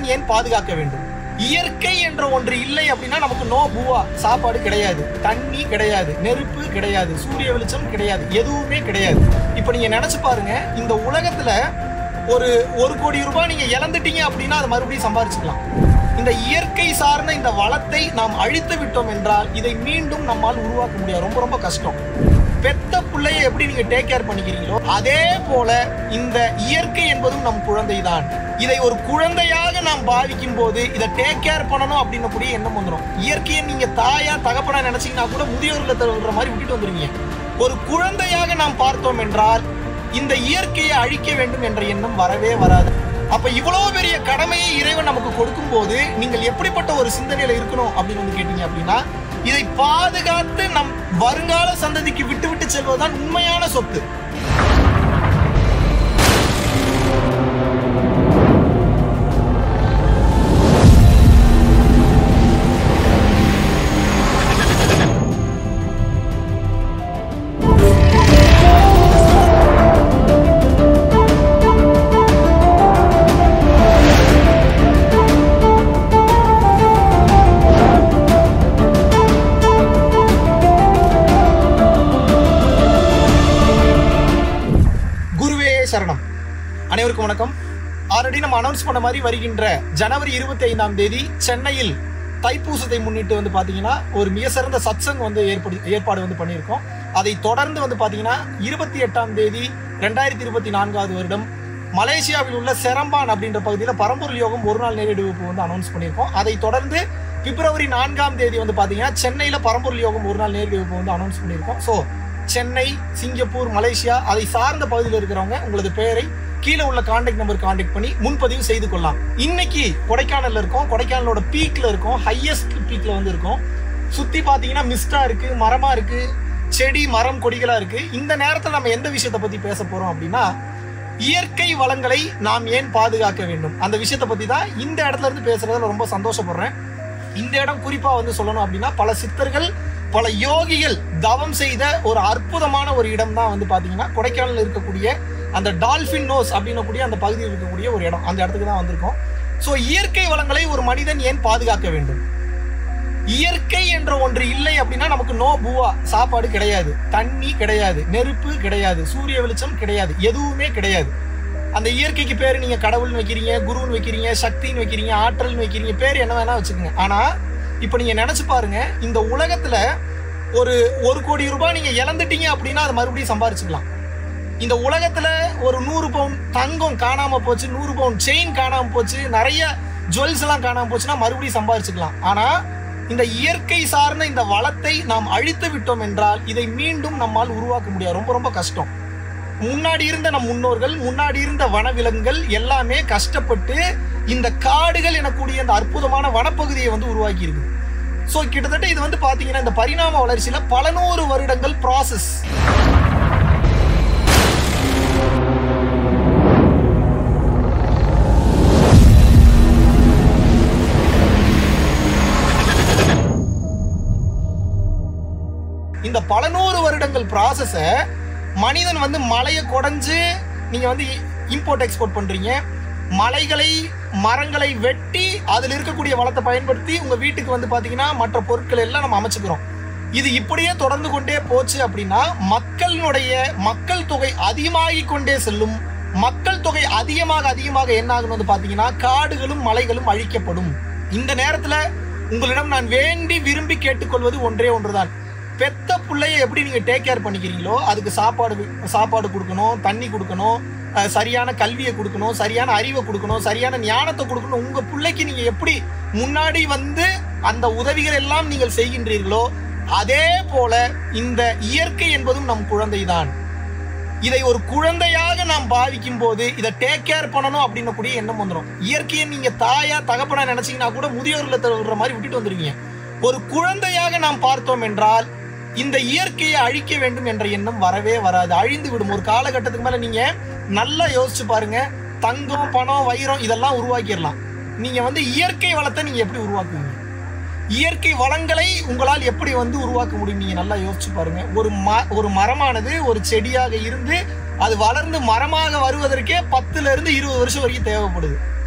மனிதன் ஏன் பாதுகாக்க வேண்டும் இயற்கை என்ற ஒன்று இல்லை அப்படின்னா நமக்கு நோ பூவா சாப்பாடு கிடையாது தண்ணி கிடையாது நெருப்பு கிடையாது சூரிய வெளிச்சம் கிடையாது எதுவுமே கிடையாது இப்போ நீங்க நினைச்சு பாருங்க இந்த உலகத்துல ஒரு ஒரு கோடி ரூபாய் நீங்க இழந்துட்டீங்க அப்படின்னா அதை மறுபடியும் சம்பாரிச்சுக்கலாம் இந்த இயற்கை சார்ந்த இந்த வளத்தை நாம் அழித்து விட்டோம் என்றால் இதை மீண்டும் நம்மால் உருவாக்க முடியாது ரொம்ப ரொம்ப கஷ்டம் பெத்த பிள்ளையை எப்படி நீங்க டேக் கேர் பண்ணிக்கிறீங்களோ அதே போல இந்த இயற்கை என்பதும் நம் குழந்தை தான் இதை ஒரு குழந்தையாக நாம் பாவிக்கும் போது இதை டேக் கேர் பண்ணணும் அப்படின்னு கூடிய எண்ணம் வந்துடும் இயற்கையை நீங்க தாயா தகப்பனா நினைச்சீங்கன்னா கூட முதியோர் இல்லத்துல விடுற மாதிரி விட்டுட்டு வந்துருவீங்க ஒரு குழந்தையாக நாம் பார்த்தோம் என்றால் இந்த இயற்கையை அழிக்க வேண்டும் என்ற எண்ணம் வரவே வராது அப்ப இவ்வளவு பெரிய கடமையை இறைவன் நமக்கு கொடுக்கும் போது நீங்கள் எப்படிப்பட்ட ஒரு சிந்தனையில இருக்கணும் அப்படின்னு வந்து கேட்டீங்க அப்படின்னா இதை பாதுகாத்து நம் வருங்கால சந்ததிக்கு விட்டு விட்டு செல்வதுதான் உண்மையான சொத்து குருவே சரணம் அனைவருக்கும் வணக்கம் ஆல்ரெடி நம்ம அனௌன்ஸ் பண்ண மாதிரி வருகின்ற ஜனவரி இருபத்தி ஐந்தாம் தேதி சென்னையில் தைப்பூசத்தை முன்னிட்டு வந்து பாத்தீங்கன்னா ஒரு மிக சிறந்த சத்சங் வந்து ஏற்படு ஏற்பாடு வந்து பண்ணியிருக்கோம் அதை தொடர்ந்து வந்து பாத்தீங்கன்னா இருபத்தி எட்டாம் தேதி ரெண்டாயிரத்தி இருபத்தி நான்காவது வருடம் மலேசியாவில் உள்ள செரம்பான் அப்படின்ற பகுதியில் பரம்பொருள் யோகம் ஒரு நாள் நேரடி வகுப்பு வந்து அனௌன்ஸ் பண்ணியிருக்கோம் அதை தொடர்ந்து பிப்ரவரி நான்காம் தேதி வந்து பாத்தீங்கன்னா சென்னையில பரம்பொருள் யோகம் ஒரு நாள் நேரடி வகுப்பு வந்து அனௌன்ஸ் பண்ணியிருக்கோம் ஸோ சென்னை சிங்கப்பூர் மலேசியா அதை சார்ந்த பகுதியில் இருக்கிறவங்க உங்களது பெயரை கீழே உள்ள கான்டாக்ட் நம்பர் கான்டாக்ட் பண்ணி முன்பதிவு செய்து கொள்ளலாம் இன்னைக்கு கொடைக்கானல்ல இருக்கோம் கொடைக்கானலோட பீக்ல இருக்கோம் ஹையஸ்ட் பீக்ல வந்து இருக்கோம் சுத்தி பாத்தீங்கன்னா மிஸ்டா இருக்கு மரமா இருக்கு செடி மரம் கொடிகளா இருக்கு இந்த நேரத்துல நம்ம எந்த விஷயத்தை பத்தி பேச போறோம் அப்படின்னா இயற்கை வளங்களை நாம் ஏன் பாதுகாக்க வேண்டும் அந்த விஷயத்தை பத்தி தான் இந்த இடத்துல இருந்து பேசுறதுல ரொம்ப சந்தோஷப்படுறேன் இந்த இடம் குறிப்பா வந்து சொல்லணும் அப்படின்னா பல சித்தர்கள் பல யோகிகள் தவம் செய்த ஒரு அற்புதமான ஒரு இடம் தான் வந்து பாத்தீங்கன்னா கொடைக்கானல் இருக்கக்கூடிய அந்த டால்பின் நோஸ் அப்படின்னக்கூடிய அந்த பகுதியில் இருக்கக்கூடிய ஒரு இடம் அந்த இடத்துக்கு தான் வந்திருக்கோம் ஸோ இயற்கை வளங்களை ஒரு மனிதன் ஏன் பாதுகாக்க வேண்டும் இயற்கை என்ற ஒன்று இல்லை அப்படின்னா நமக்கு நோ பூவா சாப்பாடு கிடையாது தண்ணி கிடையாது நெருப்பு கிடையாது சூரிய வெளிச்சம் கிடையாது எதுவுமே கிடையாது அந்த இயற்கைக்கு பேர் நீங்க கடவுள்னு வைக்கிறீங்க குருன்னு வைக்கிறீங்க சக்தின்னு வைக்கிறீங்க ஆற்றல்னு வைக்கிறீங்க பேர் என்ன வேணா வச்சுக்கோங்க ஆனா இப்போ நீங்க நினைச்சு பாருங்க இந்த உலகத்துல ஒரு ஒரு கோடி ரூபாய் நீங்க இழந்துட்டீங்க அப்படின்னா அதை மறுபடியும் சம்பாரிச்சுக்கலாம் இந்த உலகத்துல ஒரு நூறு பவுன் தங்கம் காணாம போச்சு நூறு பவுன் செயின் காணாம போச்சு நிறைய ஜுவல்ஸ் எல்லாம் காணாம போச்சுன்னா மறுபடியும் சம்பாரிச்சுக்கலாம் ஆனா இந்த இயற்கை சார்ந்த இந்த வளத்தை நாம் அழித்து விட்டோம் என்றால் இதை மீண்டும் நம்மால் உருவாக்க முடியாது ரொம்ப ரொம்ப கஷ்டம் முன்னாடி இருந்த நம் முன்னோர்கள் முன்னாடி இருந்த வனவிலங்குகள் எல்லாமே கஷ்டப்பட்டு இந்த காடுகள் எனக்கூடிய இந்த அற்புதமான வனப்பகுதியை வந்து உருவாக்கி இருக்குது ஸோ கிட்டத்தட்ட இது வந்து பாத்தீங்கன்னா இந்த பரிணாம வளர்ச்சியில பல நூறு வருடங்கள் ப்ராசஸ் இந்த பல நூறு வருடங்கள் ப்ராசஸ மனிதன் வந்து மலையை குடைஞ்சு நீங்க வந்து இம்போர்ட் எக்ஸ்போர்ட் பண்றீங்க மலைகளை மரங்களை வெட்டி அதில் இருக்கக்கூடிய வளத்தை பயன்படுத்தி உங்க வீட்டுக்கு வந்து பாத்தீங்கன்னா மற்ற பொருட்கள் எல்லாம் நம்ம அமைச்சுக்கிறோம் இது இப்படியே தொடர்ந்து கொண்டே போச்சு அப்படின்னா மக்களினுடைய மக்கள் தொகை அதிகமாகி கொண்டே செல்லும் மக்கள் தொகை அதிகமாக அதிகமாக என்ன ஆகும்னு வந்து பாத்தீங்கன்னா காடுகளும் மலைகளும் அழிக்கப்படும் இந்த நேரத்துல உங்களிடம் நான் வேண்டி விரும்பி கேட்டுக்கொள்வது ஒன்றே ஒன்றுதான் பெத்த பிள்ளைய எப்படி நீங்க டேக் கேர் பண்ணிக்கிறீங்களோ அதுக்கு சாப்பாடு சாப்பாடு கொடுக்கணும் தண்ணி கொடுக்கணும் அஹ் சரியான கல்வியை கொடுக்கணும் சரியான அறிவை கொடுக்கணும் சரியான ஞானத்தை கொடுக்கணும் உங்க பிள்ளைக்கு நீங்க எப்படி முன்னாடி வந்து அந்த உதவிகள் எல்லாம் நீங்கள் செய்கின்றீர்களோ அதே போல இந்த இயற்கை என்பதும் நம் குழந்தைதான் இதை ஒரு குழந்தையாக நாம் பாவிக்கும் போது இதை டேக் கேர் பண்ணணும் அப்படின்னு கூடிய எண்ணம் வந்துடும் இயற்கையை நீங்க தாயா தகப்பனா நினைச்சீங்கன்னா கூட முதியோர் இல்லத்துல விடுற மாதிரி விட்டுட்டு வந்துருவீங்க ஒரு குழந்தையாக நாம் பார்த்தோம் என்றால் இந்த இயற்கையை அழிக்க வேண்டும் என்ற எண்ணம் வரவே வராது அழிந்து விடும் ஒரு காலகட்டத்துக்கு மேல நீங்க நல்லா யோசிச்சு பாருங்க தங்கம் பணம் வைரம் இதெல்லாம் உருவாக்கிடலாம் நீங்க வந்து இயற்கை வளத்தை நீங்க எப்படி உருவாக்குவீங்க இயற்கை வளங்களை உங்களால் எப்படி வந்து உருவாக்க முடியும் நீங்க நல்லா யோசிச்சு பாருங்க ஒரு ம ஒரு மரமானது ஒரு செடியாக இருந்து அது வளர்ந்து மரமாக வருவதற்கே பத்துல இருந்து இருபது வருஷம் வரைக்கும் தேவைப்படுது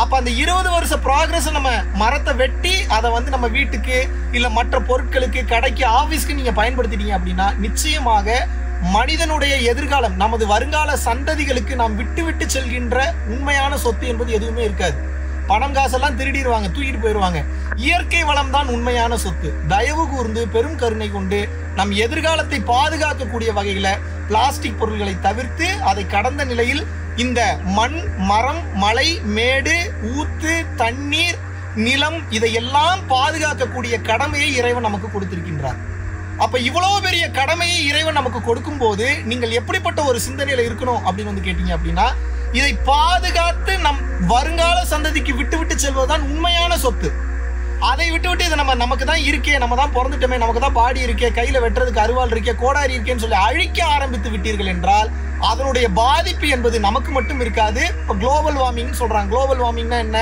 அப்ப அந்த இருபது வருஷ ப்ராக்ரஸ் நம்ம மரத்தை வெட்டி அதை வந்து நம்ம வீட்டுக்கு இல்ல மற்ற பொருட்களுக்கு கடைக்கு ஆபீஸ்க்கு நீங்க பயன்படுத்திட்டீங்க அப்படின்னா நிச்சயமாக மனிதனுடைய எதிர்காலம் நமது வருங்கால சந்ததிகளுக்கு நாம் விட்டு விட்டு செல்கின்ற உண்மையான சொத்து என்பது எதுவுமே இருக்காது பணம் காசெல்லாம் திருடிடுவாங்க தூக்கிட்டு போயிடுவாங்க இயற்கை வளம் தான் உண்மையான சொத்து தயவு கூர்ந்து பெரும் கருணை கொண்டு நம் எதிர்காலத்தை பாதுகாக்கக்கூடிய வகையில பிளாஸ்டிக் பொருட்களை தவிர்த்து அதை கடந்த நிலையில் இந்த மண் மரம் மலை மேடு ஊத்து தண்ணீர் நிலம் இதையெல்லாம் பாதுகாக்கக்கூடிய கடமையை இறைவன் நமக்கு கொடுத்திருக்கின்றார் அப்ப இவ்வளவு பெரிய கடமையை இறைவன் நமக்கு கொடுக்கும் போது நீங்கள் எப்படிப்பட்ட ஒரு சிந்தனையில இருக்கணும் அப்படின்னு வந்து கேட்டீங்க அப்படின்னா இதை பாதுகாத்து நம் வருங்கால சந்ததிக்கு விட்டு விட்டு செல்வதுதான் உண்மையான சொத்து அதை விட்டு விட்டு இதை நம்ம நமக்கு தான் இருக்கே நம்ம தான் பிறந்துட்டோமே நமக்கு தான் பாடி இருக்கே கையில வெட்டுறதுக்கு அருவாள் இருக்கே கோடாரி இருக்கேன்னு சொல்லி அழிக்க ஆரம்பித்து விட்டீர்கள் என்றால் அதனுடைய பாதிப்பு என்பது நமக்கு மட்டும் இருக்காது இப்போ குளோபல் வார்மிங் சொல்றாங்க குளோபல் வார்மிங்னா என்ன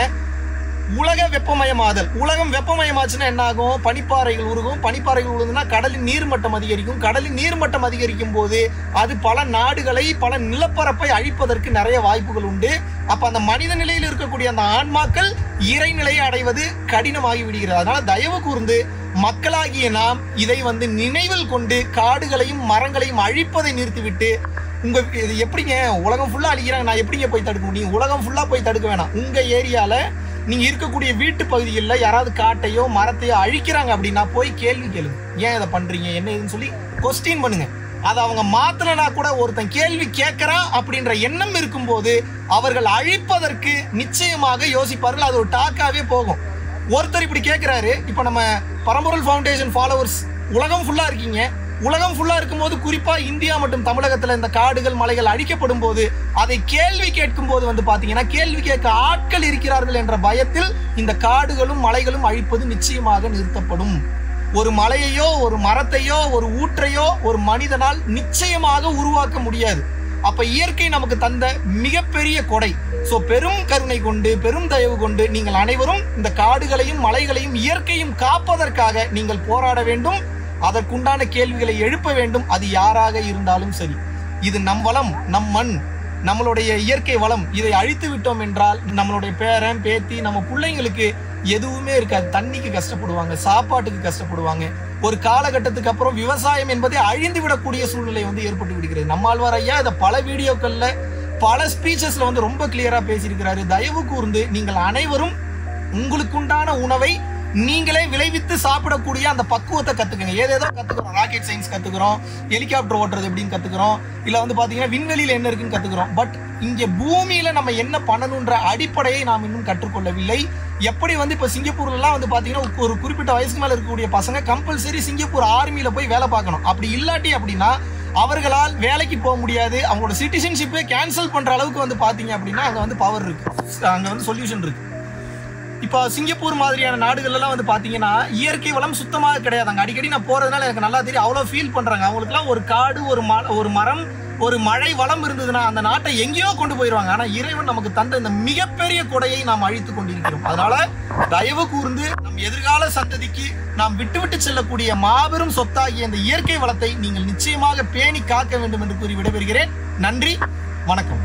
உலக வெப்பமயமாதல் உலகம் வெப்பமயமாச்சுன்னா என்ன ஆகும் பனிப்பாறைகள் உருகும் பனிப்பாறைகள் உருகுதுன்னா கடலின் நீர்மட்டம் அதிகரிக்கும் கடலின் நீர்மட்டம் அதிகரிக்கும் போது அது பல நாடுகளை பல நிலப்பரப்பை அழிப்பதற்கு நிறைய வாய்ப்புகள் உண்டு அப்ப அந்த மனித நிலையில் இருக்கக்கூடிய அந்த ஆன்மாக்கள் இறைநிலையை அடைவது கடினமாகி விடுகிறது அதனால தயவு கூர்ந்து மக்களாகிய நாம் இதை வந்து நினைவில் கொண்டு காடுகளையும் மரங்களையும் அழிப்பதை நிறுத்திவிட்டு உங்க இது எப்படிங்க உலகம் ஃபுல்லா அழிக்கிறாங்க நான் எப்படிங்க போய் தடுக்க முடியும் உலகம் ஃபுல்லா போய் தடுக்க வேணாம் உங்க ஏரியால நீங்க இருக்கக்கூடிய வீட்டு பகுதிகளில் யாராவது காட்டையோ மரத்தையோ அழிக்கிறாங்க அப்படின்னா போய் கேள்வி கேளுங்க ஏன் இதை பண்றீங்க என்ன இதுன்னு சொல்லி கொஸ்டின் பண்ணுங்க அதை அவங்க மாத்தலனா கூட ஒருத்தன் கேள்வி கேட்கறான் அப்படின்ற எண்ணம் இருக்கும்போது அவர்கள் அழிப்பதற்கு நிச்சயமாக யோசிப்பார்கள் அது ஒரு டாக்காவே போகும் ஒருத்தர் இப்படி கேட்கிறாரு இப்போ நம்ம பரம்பொருள் ஃபவுண்டேஷன் ஃபாலோவர்ஸ் உலகம் ஃபுல்லா இருக்கீங்க உலகம் ஃபுல்லா இருக்கும்போது குறிப்பா இந்தியா மற்றும் தமிழகத்துல இந்த காடுகள் மலைகள் அழிக்கப்படும் போது அதை கேள்வி கேட்கும் போது வந்து பாத்தீங்கன்னா கேள்வி கேட்க ஆட்கள் இருக்கிறார்கள் என்ற பயத்தில் இந்த காடுகளும் மலைகளும் அழிப்பது நிச்சயமாக நிறுத்தப்படும் ஒரு மலையையோ ஒரு மரத்தையோ ஒரு ஊற்றையோ ஒரு மனிதனால் நிச்சயமாக உருவாக்க முடியாது அப்ப இயற்கை நமக்கு தந்த மிகப்பெரிய கொடை சோ பெரும் கருணை கொண்டு பெரும் தயவு கொண்டு நீங்கள் அனைவரும் இந்த காடுகளையும் மலைகளையும் இயற்கையும் காப்பதற்காக நீங்கள் போராட வேண்டும் அதற்குண்டான கேள்விகளை எழுப்ப வேண்டும் அது யாராக இருந்தாலும் சரி இது நம் வளம் நம் மண் நம்மளுடைய இயற்கை வளம் இதை அழித்து விட்டோம் என்றால் நம்மளுடைய பேரன் பேத்தி நம்ம பிள்ளைங்களுக்கு எதுவுமே இருக்காது தண்ணிக்கு கஷ்டப்படுவாங்க சாப்பாட்டுக்கு கஷ்டப்படுவாங்க ஒரு காலகட்டத்துக்கு அப்புறம் விவசாயம் என்பதே அழிந்து விடக்கூடிய சூழ்நிலை வந்து ஏற்பட்டு விடுகிறது நம்மாழ்வார் ஐயா இதை பல வீடியோக்கள்ல பல ஸ்பீச்சஸ்ல வந்து ரொம்ப கிளியரா பேசியிருக்கிறாரு தயவு கூர்ந்து நீங்கள் அனைவரும் உங்களுக்குண்டான உணவை நீங்களே விளைவித்து சாப்பிடக்கூடிய அந்த பக்குவத்தை கத்துக்கங்க ஏதேதோ கத்துக்கிறோம் ராக்கெட் சயின்ஸ் கத்துக்கிறோம் ஹெலிகாப்டர் ஓட்டுறது எப்படின்னு கத்துக்கிறோம் இல்ல வந்து பாத்தீங்கன்னா விண்வெளியில என்ன இருக்குன்னு கத்துக்கிறோம் பட் இங்க பூமியில நம்ம என்ன பண்ணணுன்ற அடிப்படையை நாம் இன்னும் கற்றுக்கொள்ளவில்லை எப்படி வந்து இப்ப சிங்கப்பூர்ல எல்லாம் வந்து பாத்தீங்கன்னா ஒரு குறிப்பிட்ட வயசுக்கு மேல இருக்கக்கூடிய பசங்க கம்பல்சரி சிங்கப்பூர் ஆர்மியில போய் வேலை பார்க்கணும் அப்படி இல்லாட்டி அப்படின்னா அவர்களால் வேலைக்கு போக முடியாது அவங்களோட சிட்டிசன்ஷிப்பே கேன்சல் பண்ற அளவுக்கு வந்து பாத்தீங்க அப்படின்னா அங்க வந்து பவர் இருக்கு அங்க வந்து சொல்யூஷன் இருக்கு இப்போ சிங்கப்பூர் மாதிரியான நாடுகள்லாம் வந்து பாத்தீங்கன்னா இயற்கை வளம் சுத்தமாக கிடையாது அங்க அடிக்கடி நான் போறதுனால எனக்கு நல்லா தெரியும் அவ்வளவு ஃபீல் பண்றாங்க அவங்களுக்குலாம் ஒரு காடு ஒரு ம- ஒரு மரம் ஒரு மழை வளம் இருந்ததுன்னா அந்த நாட்டை எங்கேயோ கொண்டு போயிடுவாங்க ஆனா இறைவன் நமக்கு தந்த இந்த மிகப்பெரிய கொடையை நாம் அழித்து கொண்டிருக்கிறோம் அதனால தயவு கூர்ந்து நம் எதிர்கால சந்ததிக்கு நாம் விட்டு விட்டு செல்லக்கூடிய மாபெரும் சொத்தாகிய இந்த இயற்கை வளத்தை நீங்கள் நிச்சயமாக பேணி காக்க வேண்டும் என்று கூறி விடைபெறுகிறேன் நன்றி வணக்கம்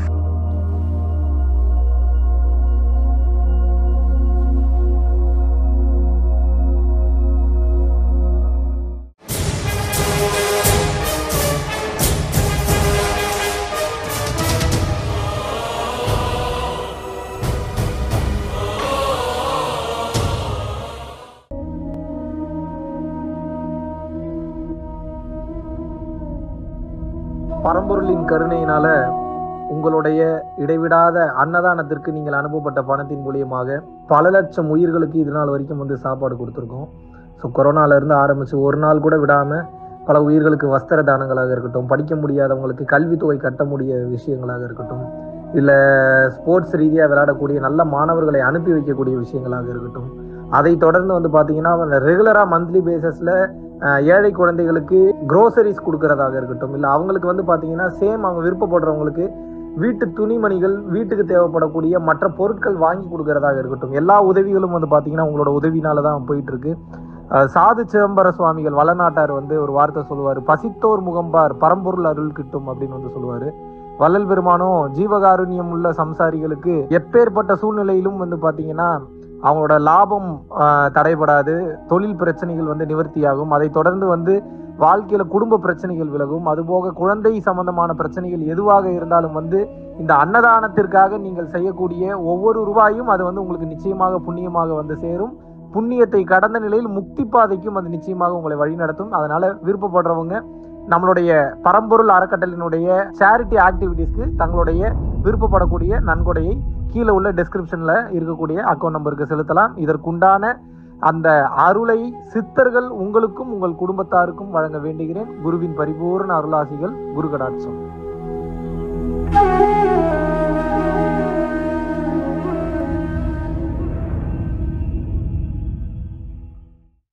பரம்பொருளின் கருணையினால உங்களுடைய இடைவிடாத அன்னதானத்திற்கு நீங்கள் அனுப்பப்பட்ட பணத்தின் மூலியமாக பல லட்சம் உயிர்களுக்கு இது நாள் வரைக்கும் வந்து சாப்பாடு கொடுத்துருக்கோம் ஸோ கொரோனால இருந்து ஆரம்பிச்சு ஒரு நாள் கூட விடாம பல உயிர்களுக்கு வஸ்திர தானங்களாக இருக்கட்டும் படிக்க முடியாதவங்களுக்கு கல்வித்தொகை கட்ட முடிய விஷயங்களாக இருக்கட்டும் இல்லை ஸ்போர்ட்ஸ் ரீதியாக விளையாடக்கூடிய நல்ல மாணவர்களை அனுப்பி வைக்கக்கூடிய விஷயங்களாக இருக்கட்டும் அதை தொடர்ந்து வந்து பார்த்தீங்கன்னா ரெகுலராக மந்த்லி பேசிஸில் ஏழை குழந்தைகளுக்கு க்ரோசரிஸ் கொடுக்கறதாக இருக்கட்டும் இல்லை அவங்களுக்கு வந்து பார்த்தீங்கன்னா சேம் அவங்க விருப்பப்படுறவங்களுக்கு வீட்டு துணிமணிகள் வீட்டுக்கு தேவைப்படக்கூடிய மற்ற பொருட்கள் வாங்கி கொடுக்கறதாக இருக்கட்டும் எல்லா உதவிகளும் வந்து பார்த்தீங்கன்னா உங்களோட உதவினால தான் போயிட்டு இருக்கு அஹ் சாது சிதம்பர சுவாமிகள் வளநாட்டார் வந்து ஒரு வார்த்தை சொல்லுவார் பசித்தோர் முகம்பார் பரம்பொருள் அருள் கிட்டும் அப்படின்னு வந்து சொல்லுவார் வள்ளல் பெருமானும் ஜீவகாருண்யம் உள்ள சம்சாரிகளுக்கு எப்பேற்பட்ட சூழ்நிலையிலும் வந்து பாத்தீங்கன்னா அவங்களோட லாபம் ஆஹ், தடைபடாது தொழில் பிரச்சனைகள் வந்து நிவர்த்தியாகும் அதை தொடர்ந்து வந்து வாழ்க்கையில குடும்ப பிரச்சனைகள் விலகும் அதுபோக குழந்தை சம்பந்தமான பிரச்சனைகள் எதுவாக இருந்தாலும் வந்து இந்த அன்னதானத்திற்காக நீங்கள் செய்யக்கூடிய ஒவ்வொரு ரூபாயும் அது வந்து உங்களுக்கு நிச்சயமாக புண்ணியமாக வந்து சேரும் புண்ணியத்தை கடந்த நிலையில் முக்தி பாதைக்கும் அது நிச்சயமாக உங்களை வழிநடத்தும் அதனால விருப்பப்படுறவங்க நம்மளுடைய பரம்பொருள் அறக்கட்டளினுடைய சேரிட்டி ஆக்டிவிட்டீஸ்க்கு தங்களுடைய விருப்பப்படக்கூடிய நன்கொடையை கீழே உள்ள டெஸ்கிரிப்ஷன்ல இருக்கக்கூடிய அக்கௌண்ட் நம்பருக்கு செலுத்தலாம் இதற்குண்டான அந்த அருளை சித்தர்கள் உங்களுக்கும் உங்கள் குடும்பத்தாருக்கும் வழங்க வேண்டுகிறேன் குருவின் பரிபூர்ண அருளாசிகள் குரு கடாட்சம்